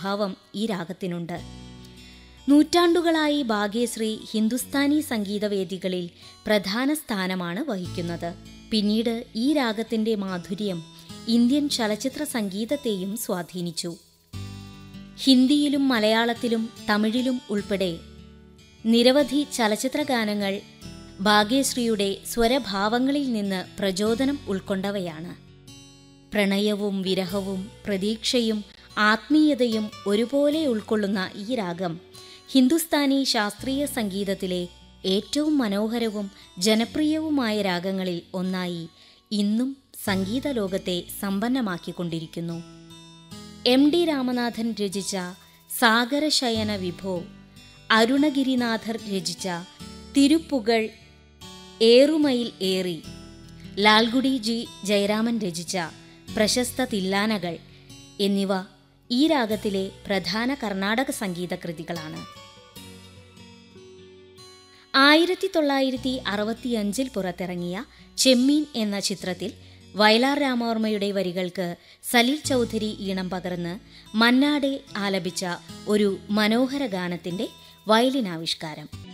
സ്വഭാവം ഈ രാഗത്തിനുണ്ട് നൂറ്റാണ്ടുകളായി ഭാഗ്യശ്രീ ഹിന്ദുസ്ഥാനി സംഗീതവേദികളിൽ പ്രധാന സ്ഥാനമാണ് വഹിക്കുന്നത് പിന്നീട് ഈ രാഗത്തിന്റെ മാധുര്യം ഇന്ത്യൻ ചലച്ചിത്ര സംഗീതത്തെയും സ്വാധീനിച്ചു ഹിന്ദിയിലും മലയാളത്തിലും തമിഴിലും ഉൾപ്പെടെ നിരവധി ചലച്ചിത്ര ഗാനങ്ങൾ ഭാഗ്യശ്രീയുടെ സ്വരഭാവങ്ങളിൽ നിന്ന് പ്രചോദനം ഉൾക്കൊണ്ടവയാണ് പ്രണയവും വിരഹവും പ്രതീക്ഷയും ആത്മീയതയും ഒരുപോലെ ഉൾക്കൊള്ളുന്ന ഈ രാഗം ഹിന്ദുസ്ഥാനി ശാസ്ത്രീയ സംഗീതത്തിലെ ഏറ്റവും മനോഹരവും ജനപ്രിയവുമായ രാഗങ്ങളിൽ ഒന്നായി ഇന്നും സംഗീത ലോകത്തെ സമ്പന്നമാക്കിക്കൊണ്ടിരിക്കുന്നു എം ഡി രാമനാഥൻ രചിച്ച സാഗരശയന വിഭോ അരുണഗിരിനാഥർ രചിച്ച തിരുപ്പുകൾ ഏറുമയിൽ ഏറി ലാൽഗുഡി ജി ജയരാമൻ രചിച്ച പ്രശസ്ത തില്ലാനകൾ എന്നിവ ഈ രാഗത്തിലെ പ്രധാന കർണാടക സംഗീത കൃതികളാണ് ആയിരത്തി തൊള്ളായിരത്തി അറുപത്തിയഞ്ചിൽ പുറത്തിറങ്ങിയ ചെമ്മീൻ എന്ന ചിത്രത്തിൽ വയലാർ രാമവർമ്മയുടെ വരികൾക്ക് സലീൽ ചൗധരി ഈണം പകർന്ന് മന്നാടെ ആലപിച്ച ഒരു മനോഹര ഗാനത്തിന്റെ വയലിനാവിഷ്കാരം